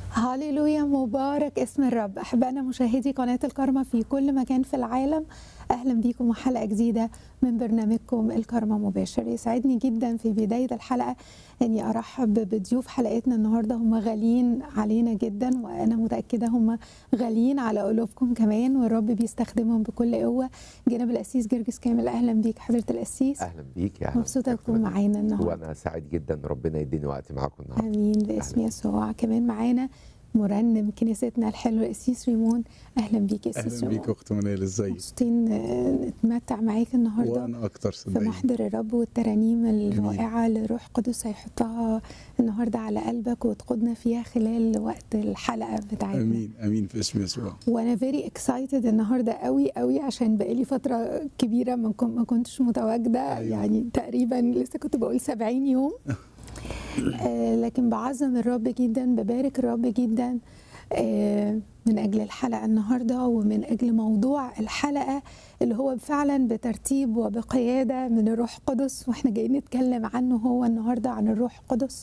هاليلويا مبارك اسم الرب احبائنا مشاهدي قناه الكرمه في كل مكان في العالم اهلا بيكم وحلقه جديده من برنامجكم الكرمه مباشر يسعدني جدا في بدايه الحلقه اني ارحب بضيوف حلقتنا النهارده هم غاليين علينا جدا وانا متاكده هم غاليين على قلوبكم كمان والرب بيستخدمهم بكل قوه جناب القسيس جرجس كامل اهلا بيك حضره القسيس اهلا بيك يا أهلا مبسوطه بك. تكون معانا النهارده وانا سعيد جدا ربنا يديني وقت معاكم النهارده امين باسم يسوع كمان معانا مرنم كنيستنا الحلو القسيس ريمون اهلا بيك يا قسيس اهلا بيك ريمون اخت منال ازيك مبسوطين آه، نتمتع معاك النهارده وانا اكتر في صدقني محضر الرب والترانيم الرائعه اللي روح قدس هيحطها النهارده على قلبك وتقودنا فيها خلال وقت الحلقه بتاعتنا امين امين في اسم يسوع وانا فيري اكسايتد النهارده قوي قوي عشان بقالي فتره كبيره ما كن- ما كنتش متواجده أيوة. يعني تقريبا لسه كنت بقول 70 يوم آه لكن بعظم الرب جدا ببارك الرب جدا آه من اجل الحلقه النهارده ومن اجل موضوع الحلقه اللي هو فعلا بترتيب وبقياده من الروح القدس واحنا جايين نتكلم عنه هو النهارده عن الروح القدس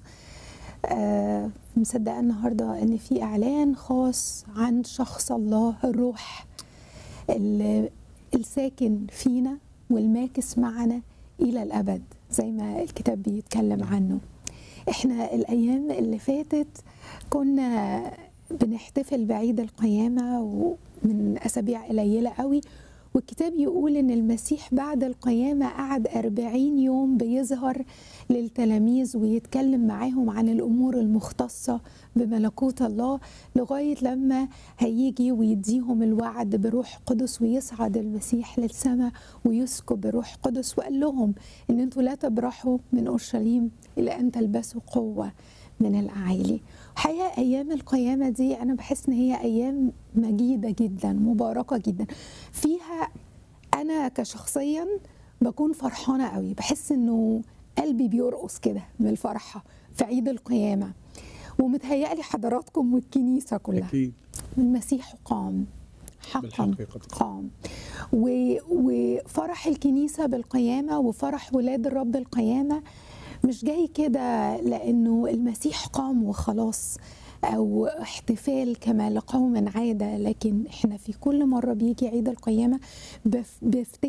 آه مصدقه النهارده ان في اعلان خاص عن شخص الله الروح ال- الساكن فينا والماكس معنا الى الابد زي ما الكتاب بيتكلم عنه احنا الايام اللي فاتت كنا بنحتفل بعيد القيامه ومن اسابيع قليله قوي والكتاب يقول ان المسيح بعد القيامه قعد أربعين يوم بيظهر للتلاميذ ويتكلم معاهم عن الامور المختصه بملكوت الله لغايه لما هيجي ويديهم الوعد بروح قدس ويصعد المسيح للسماء ويسكب بروح قدس وقال لهم ان انتوا لا تبرحوا من اورشليم الى ان تلبسوا قوه من الاعالي حقيقه ايام القيامه دي انا بحس ان هي ايام مجيده جدا مباركه جدا فيها انا كشخصيا بكون فرحانه قوي بحس انه قلبي بيرقص كده من الفرحه في عيد القيامه ومتهيألي حضراتكم والكنيسه كلها اكيد المسيح قام حقا بالحقيقة. قام و- وفرح الكنيسة بالقيامة وفرح ولاد الرب بالقيامة مش جاي كده لأنه المسيح قام وخلاص أو احتفال كما لقوم عادة لكن احنا في كل مرة بيجي عيد القيامة بف- بفتكر